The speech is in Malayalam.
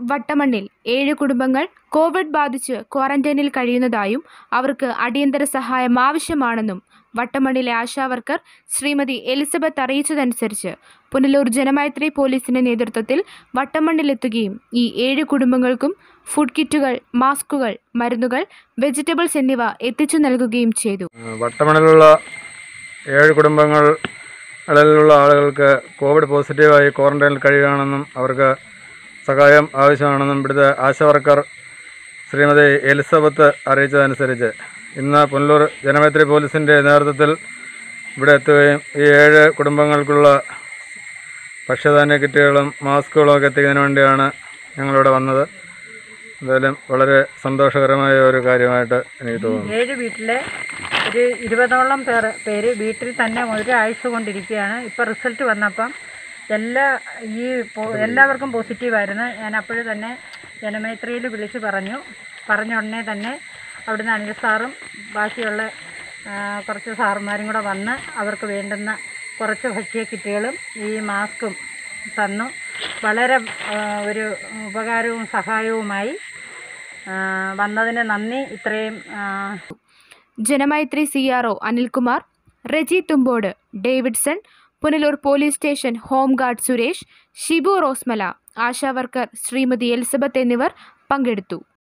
വട്ടമണ്ണിൽ ഏഴ് കുടുംബങ്ങൾ കോവിഡ് ബാധിച്ച് ക്വാറന്റൈനിൽ കഴിയുന്നതായും അവർക്ക് അടിയന്തര സഹായം ആവശ്യമാണെന്നും വട്ടമണ്ണിലെ ആശാവർക്കർ ശ്രീമതി എലിസബത്ത് അറിയിച്ചതനുസരിച്ച് പുനലൂർ ജനമൈത്രി പോലീസിന്റെ നേതൃത്വത്തിൽ വട്ടമണ്ണിലെത്തുകയും ഈ ഏഴ് കുടുംബങ്ങൾക്കും ഫുഡ് കിറ്റുകൾ മാസ്കുകൾ മരുന്നുകൾ വെജിറ്റബിൾസ് എന്നിവ എത്തിച്ചു നൽകുകയും ചെയ്തു വട്ടമണിലുള്ള ഏഴ് കുടുംബങ്ങളിലുള്ള ആളുകൾക്ക് കോവിഡ് പോസിറ്റീവായി ക്വാറന്റൈനിൽ കഴിയുകയാണെന്നും അവർക്ക് സഹായം ആവശ്യമാണെന്നും ഇവിടുത്തെ ആശാവർക്കർ ശ്രീമതി എലിസബത്ത് അറിയിച്ചതനുസരിച്ച് ഇന്ന് പുനലൂർ ജനമൈത്രി പോലീസിൻ്റെ നേതൃത്വത്തിൽ ഇവിടെ എത്തുകയും ഈ ഏഴ് കുടുംബങ്ങൾക്കുള്ള ഭക്ഷ്യധാന്യ കിറ്റുകളും മാസ്കുകളും ഒക്കെ എത്തിക്കുന്നതിന് വേണ്ടിയാണ് ഞങ്ങളിവിടെ വന്നത് എന്തായാലും വളരെ സന്തോഷകരമായ ഒരു കാര്യമായിട്ട് എനിക്ക് തോന്നുന്നു ഏഴ് വീട്ടിലെ ഒരു ഇരുപതോളം പേർ പേര് വീട്ടിൽ തന്നെ ഒരാഴ്ച കൊണ്ടിരിക്കുകയാണ് ഇപ്പോൾ റിസൾട്ട് വന്നപ്പം എല്ലാ ഈ പോ- എല്ലാവർക്കും പോസിറ്റീവായിരുന്നു ഞാൻ അപ്പോഴും തന്നെ ജനമൈത്രിയിൽ വിളിച്ച് പറഞ്ഞു പറഞ്ഞ ഉടനെ തന്നെ അവിടുന്ന് അനിൽ സാറും ബാക്കിയുള്ള ആ, കുറച്ച് സാറുമാരും കൂടെ വന്ന് അവർക്ക് വേണ്ടുന്ന കുറച്ച് ഭക്ഷ്യ കിറ്റുകളും ഈ മാസ്കും തന്നു വളരെ ആ, ഒരു ഉപകാരവും സഹായവുമായി ആ, വന്നതിന് നന്ദി ഇത്രയും ആ, Janamaithri C R O Anilkumar Reji Thumpode Davidson Punalur police station home guard Suresh Shibu Rosemala ASHA worker Shrimati Elizabeth എന്നിവർ പങ്കെടുത്തു